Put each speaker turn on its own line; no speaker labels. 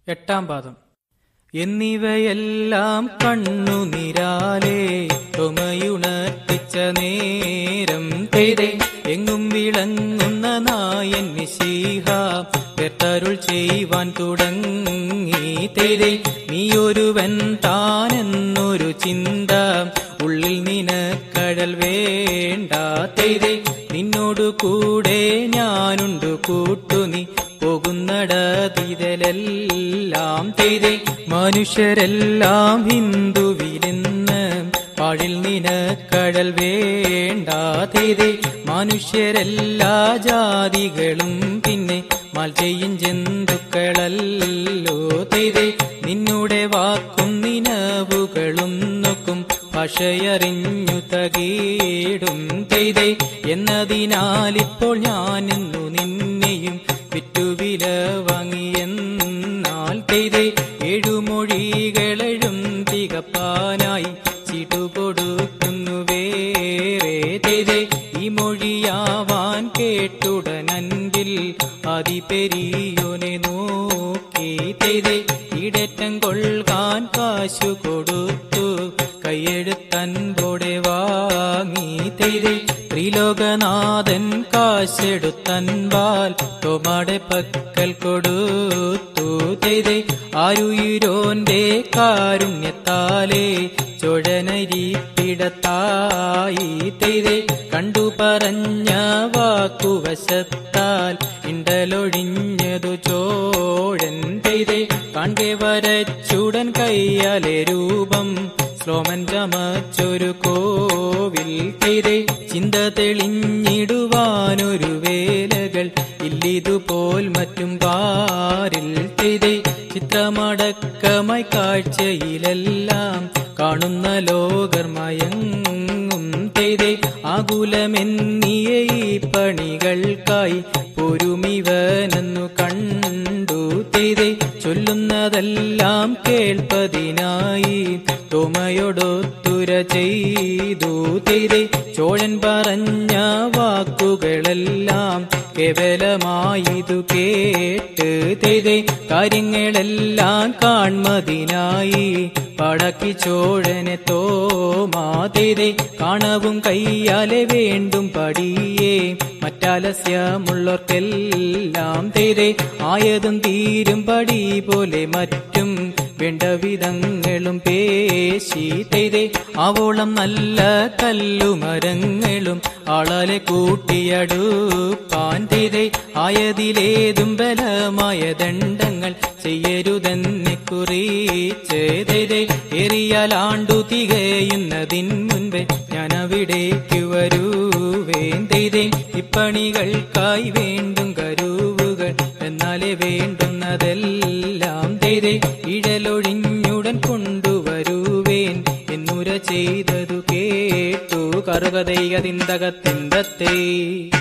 എട്ടാം പാദം എന്നിവയെല്ലാം കണ്ണുനിരാലേ ചുമയുണർത്തിച്ച നേരം തേരെ എങ്ങും വിളങ്ങുന്ന നായൻ നിശീഹ പെട്ടരുൾ ചെയ്യുവാൻ തുടങ്ങി തേരെ നീയൊരുവൻ താനെന്നൊരു ചിന്ത ഉള്ളിൽ നിനക്കഴൽ വേണ്ട തേരെ നിന്നോടു കൂടെ ഞാനുണ്ട് കൂട്ടുനി പോകുന്നടതിരലെല്ലാം തെയ്തേ മനുഷ്യരെല്ലാം ഹിന്ദുവിലെന്ന് പാഴിൽ നിനക്കടൽ വേണ്ട തെയ്തേ മനുഷ്യരെല്ലാ ജാതികളും പിന്നെ മാൽ ചെയ്യും ജന്തുക്കളല്ലോ തെയ്തേ നിന്നുടെ വാക്കും നിനവുകളും നോക്കും ഭാഷയറിഞ്ഞു തകീടും തെയ്തേ എന്നതിനാൽ ഇപ്പോൾ ഞാൻ ഇന്നു നിന്നെയും വിറ്റുവില വാങ്ങിയെന്നാൽ തെയ്തേ ഏഴുമൊഴികളെഴും തികപ്പാനായി ചിടുകൊടുക്കുന്നു വേറെ തെയ്തേ ഈ മൊഴിയാവാൻ കേട്ടുടനൻപിൽ അതിപെരിയോനെ നോക്കി തെയ്തേ ഇടറ്റം കൊള്ളുകാൻ കാശു കൊടുത്തു കൈയെഴുത്തൻപോടെ വാങ്ങി തെയ്തേ ത്രിലോകനാഥൻ കാശെടുത്തൻപാൽ തോമാടെ പക്കൽ കൊടുത്തു തെയ്തേ ആരുയിരോന്റെ കാരുണ്യത്താലേ ചുഴനരിപ്പിടത്തായി തെയ്തേ കണ്ടു പറഞ്ഞ വാക്കുവശത്താൽ ഇണ്ടലൊഴിഞ്ഞതു ചോഴൻ തെയ്തേ കാൺകെ വരച്ചുടൻ കയ്യാലെ രൂപം ശ്ലോമൻ ചമച്ചൊരു കോവിൽ തെയ്തേ ചിന്ത തെളിഞ്ഞിടുവാനൊരു വേലകൾ ഇല്ലിതുപോൽ മറ്റും പാരിൽ തെയ്തേ ചിത്രമടക്കമായി കാഴ്ചയിലെല്ലാം കാണുന്ന ലോകർ മയങ്ങും തെയ്തേ ആകുലമെന്നിയ ഈ പണികൾക്കായി പൊരുമിവനെന്നു കണ്ടു തെയ്തേ ചൊല്ലുന്നതെല്ലാം കേൾപ്പതിനായി തോമയോടൊത്തുര ചെയ്തു തെയ്തേ ചോഴൻ പറഞ്ഞ വാക്കുകളെല്ലാം കേവലമായിതു കേട്ട് തെയ്തേ കാര്യങ്ങളെല്ലാം കാൺമതിനായി പടക്കി ചോഴനെ തോമാ തെയ്തേ കാണവും കയ്യാലെ വേണ്ടും പടിയേ മറ്റാലസ്യമുള്ളവർക്കെല്ലാം തെയ്തേ ആയതും തീരും പടി പോലെ മറ്റും വേണ്ട വിധങ്ങളും പേശി തെയ്തേ ആവോളം നല്ല കല്ലുമരങ്ങളും ആളാലെ കൂട്ടിയടുപ്പാൻ തെയ്തേ ആയതിലേതും ബലമായ ദണ്ഡങ്ങൾ ചെയ്യരുതെന്നെ കുറിച്ച് തെയ്തേ എറിയാലാണ്ടു തികയുന്നതിൻ മുൻപേ ഞാൻ അവിടേക്ക് വരുവേൻ തെയ്തേ ഇപ്പണികൾക്കായി വേണ്ടും കരുവുകൾ എന്നാലേ വേണ്ടുന്നതെല്ലാം തെയ്തേ ഇഴലൊഴിഞ്ഞുടൻ കൊണ്ടുവരുവേൻ എന്നുര ചെയ്തതു കേട്ടു കറുകതൈകതിന്തകത്തിന്തത്തേ